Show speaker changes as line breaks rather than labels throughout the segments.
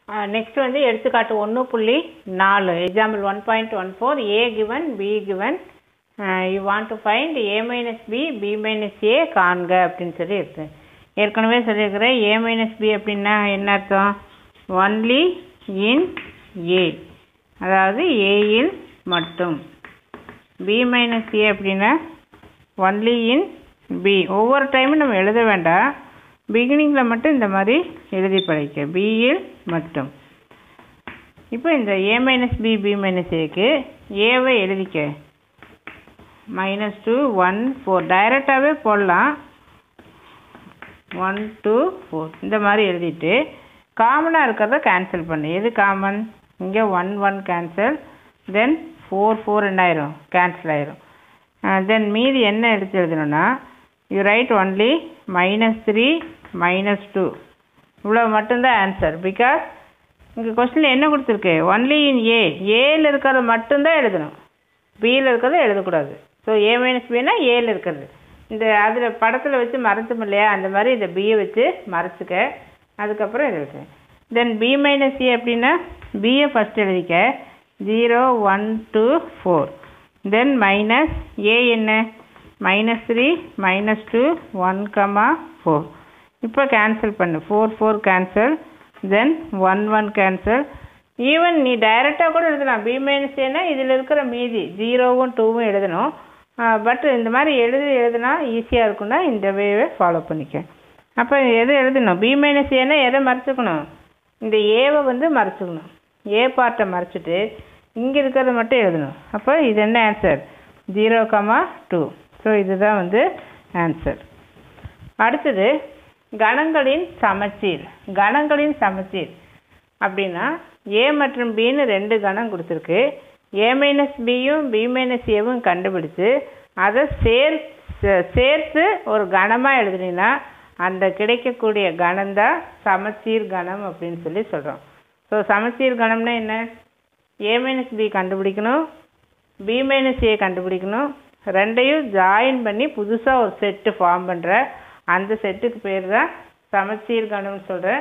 next வந்து எடுத்துக்காட்டு ஒன்று புள்ளி நாலு example one point one four A given B given you want to find A minus B B minus A காண்க அப்படின்னு சொல்லி இருக்கு ஏற்கனவே சொல்லியிருக்கிறேன் ஏ மைனஸ் பி அப்படின்னா என்ன அர்த்தம் ஒன்லி இன் ஏ அதாவது ஏயில் மட்டும் பி மைனஸ் ஏ அப்படின்னா ஒன்லி இன் பி ஒவ்வொரு டைமும் நம்ம எழுத வேண்டாம் பிகினிங்கில் மட்டும் இந்த மாதிரி எழுதி படைக்க பியில் மட்டும் இப்போ இந்த A minus B B minus ஏக்கு ஏவை எழுதிக்க மைனஸ் டூ ஒன் ஃபோர் டைரெக்டாகவே போடலாம் ஒன் டூ ஃபோர் இந்த மாதிரி எழுதிட்டு காமனாக இருக்கிறத கேன்சல் பண்ணு எது காமன் இங்கே one one cancel then four four என்ன ஆயிரும் கேன்சல் ஆயிரும் தென் மீதி என்ன எடுத்து எழுதணும்னா you write only minus three minus two இவ்வளோ மட்டும்தான் ஆன்சர் பிகாஸ் இங்கே கொஸ்டினில் என்ன கொடுத்துருக்கு ஒன்லி இன் ஏ ஏல இருக்கிறத மட்டும்தான் எழுதணும் பியில் இருக்கிறத எழுதக்கூடாது ஸோ ஏ மைனஸ் பின்னா ஏல இருக்கிறது இந்த அதில் படத்தில் வச்சு மறைச்சோம் இல்லையா அந்த மாதிரி இந்த பியை வச்சு மறைச்சிக்க அதுக்கப்புறம் எழுது தென் பி மைனஸ் ஏ அப்படின்னா பியை ஃபஸ்ட் எழுதிக்க zero one two four then minus A என்ன minus three minus two one comma four இப்போ கேன்சல் பண்ணு four four cancel then one one cancel even நீ டைரெக்டாக கூட எழுதலாம் பி மைனஸ் ஏன்னா இதில் இருக்கிற மீதி ஜீரோவும் டூவும் எழுதணும் பட் இந்த மாதிரி எழுதி எழுதுனா ஈஸியாக இருக்கும்னா இந்த வேவை ஃபாலோ பண்ணிக்க அப்போ எது எழுதணும் பி மைனஸ் ஏன்னா எதை மறைச்சிக்கணும் இந்த ஏவை வந்து மறைச்சிக்கணும் ஏ பார்ட்டை மறைச்சிட்டு இங்கே இருக்கிறத மட்டும் எழுதணும் அப்போ இது என்ன answer zero comma two so இதுதான் வந்து ஆன்சர் அடுத்தது கணங்களின் சமச்சீர் கணங்களின் சமச்சீர் அப்படின்னா ஏ மற்றும் பின்னு ரெண்டு கணம் கொடுத்துருக்கு ஏ மைனஸ் பியும் பி மைனஸ் ஏவும் கண்டுபிடிச்சு அதை சேர் சேர்த்து ஒரு கணமாக எழுதுனீங்கன்னா அந்த கிடைக்கக்கூடிய கணம் தான் சமச்சீர் கணம் அப்படின்னு சொல்லி சொல்கிறோம் ஸோ சமச்சீர் கணம்னா என்ன ஏ மைனஸ் பி கண்டுபிடிக்கணும் பி மைனஸ் ஏ கண்டுபிடிக்கணும் ரெண்டையும் ஜாயின் பண்ணி புதுசாக ஒரு செட்டு ஃபார்ம் பண்ணுற அந்த செட்டுக்கு பேர் தான் சமச்சீர் கணம்னு சொல்கிறேன்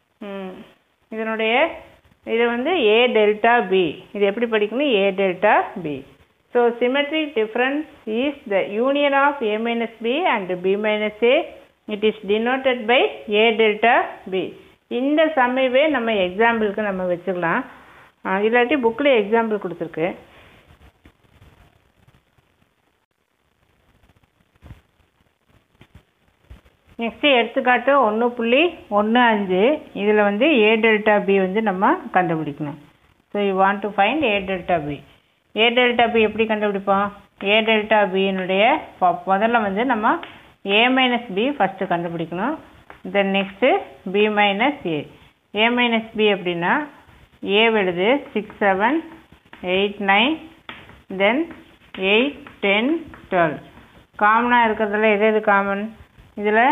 இதனுடைய இது வந்து ஏ டெல்டா பி இது எப்படி படிக்கணும் A delta B so symmetric difference is the union of A minus B and B minus A it is denoted by A delta B இந்த சமைவே நம்ம எக்ஸாம்பிளுக்கு நம்ம வச்சுக்கலாம் இல்லாட்டி புக்கில் எக்ஸாம்பிள் கொடுத்துருக்கு நெக்ஸ்ட்டு எடுத்துக்காட்டு ஒன்று புள்ளி ஒன்று அஞ்சு இதில் வந்து ஏ டெல்டா பி வந்து நம்ம கண்டுபிடிக்கணும் so you want to find A delta B A delta B எப்படி கண்டுபிடிப்போம் ஏ டெல்டா பியினுடைய முதல்ல வந்து நம்ம ஏ மைனஸ் பி ஃபஸ்ட்டு கண்டுபிடிக்கணும் then next B minus A A minus B அப்படின்னா ஏ எழுது six seven eight nine then eight ten twelve காமனாக இருக்கிறதுல எது எது காமன் இதில்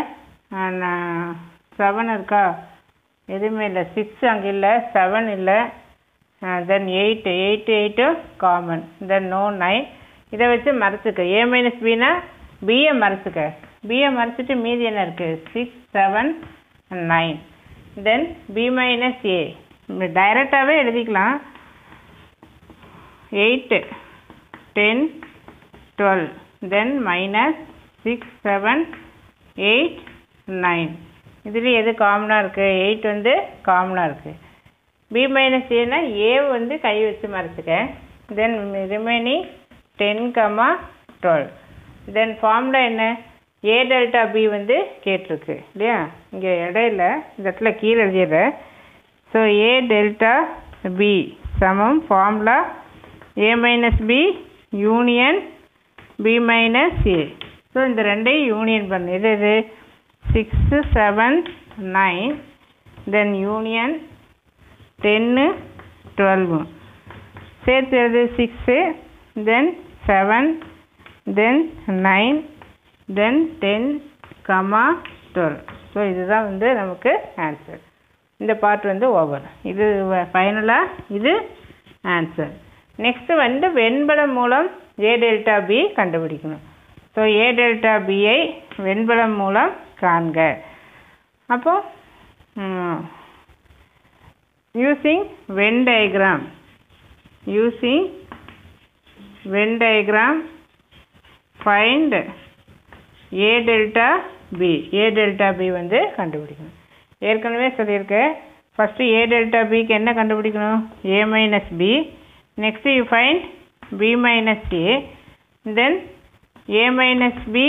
செவன் இருக்கா எதுவுமே இல்லை சிக்ஸ் அங்கே இல்லை செவன் இல்லை then eight eight eight common then no nine இதை வச்சு மறைச்சிக்க ஏ மைனஸ் பினா பிஏ மறைச்சிக்க பிஏ மறைச்சிட்டு மீதி என்ன இருக்குது six seven nine ten B minus A டைரெக்டாகவே எழுதிக்கலாம் eight ten twelve then minus six seven eight nine இதுலேயும் எது காமனாக இருக்குது எயிட் வந்து காமனாக இருக்குது பி மைனஸ் ஏன்னா ஏ வந்து கை வச்சு மறைச்சிக்க then remaining ten comma twelve then formula என்ன ஏ டெல்டா பி வந்து கேட்டிருக்கு இல்லையா இங்கே இடையில இந்த இடத்துல கீழே எழுதிடுறேன் ஸோ ஏ டெல்டா பி சமம் formula A minus B union B minus A so இந்த ரெண்டையும் யூனியன் பண்ணு எது இது six seven nine ten union ten twelve சேர்த்து எழுது six then seven then nine then ten comma twelve so இதுதான் வந்து நமக்கு ஆன்சர் இந்த பார்ட் வந்து ஓவர் இது ஃபைனலாக இது ஆன்சர் நெக்ஸ்ட்டு வந்து வெண்படம் மூலம் ஏ டெல்டா பி கண்டுபிடிக்கணும் ஸோ ஏ டெல்டா பியை வெண்படம் மூலம் காண்க அப்போ using Venn diagram using Venn diagram find A delta B A delta B வந்து கண்டுபிடிக்கணும் ஏற்கனவே சொல்லியிருக்கேன் ஃபஸ்ட்டு ஏ டெல்டா பிக்கு என்ன கண்டுபிடிக்கணும் A minus B next you find B minus A then A minus B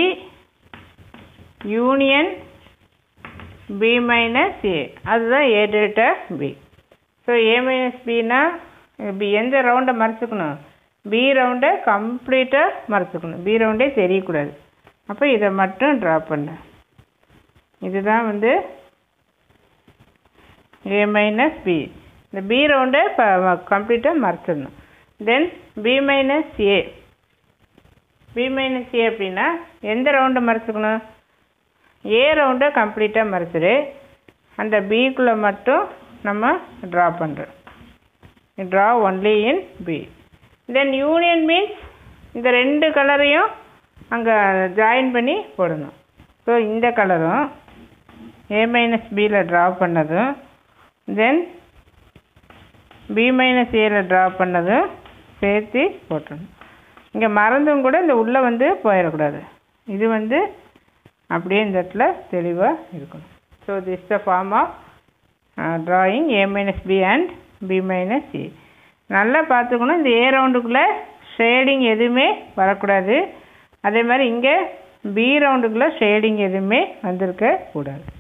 union B minus A அதுதான் A delta B so A minus பின்னா B எந்த ரவுண்டை மறைச்சிக்கணும் பி ரவுண்டை கம்ப்ளீட்டாக மறைச்சிக்கணும் பி ரவுண்டே தெரியக்கூடாது அப்போ இதை மட்டும் ட்ரா பண்ண இதுதான் வந்து ஏ மைனஸ் பி இந்த பி ரவுண்டை கம்ப்ளீட்டாக மறைச்சிடணும் then B minus A B minus A அப்படின்னா எந்த ரவுண்டை மறைச்சிக்கணும் ஏ ரவுண்டை கம்ப்ளீட்டாக மறைச்சிடு அந்த பிக்குள்ளே மட்டும் நம்ம ட்ரா பண்ணுறோம் draw only in B then union means இந்த ரெண்டு கலரையும் அங்கே ஜாயின் பண்ணி போடணும் ஸோ இந்த கலரும் ஏ மைனஸ் பியில் ட்ரா பண்ணதும் தென் பி மைனஸ் ஏல ட்ரா பண்ணதும் சேர்த்து போட்டுடணும் இங்கே மறந்தும் கூட இந்த உள்ளே வந்து போயிடக்கூடாது இது வந்து அப்படியே இந்த இடத்துல தெளிவாக இருக்கணும் so this the form of drawing A minus B and B minus A நல்லா பார்த்துக்கணும் இந்த ஏ ரவுண்டுக்குள்ளே ஷேடிங் எதுவுமே வரக்கூடாது அதே மாதிரி இங்கே பி ரவுண்டுக்குள்ளே ஷேடிங் எதுவுமே வந்திருக்க கூடாது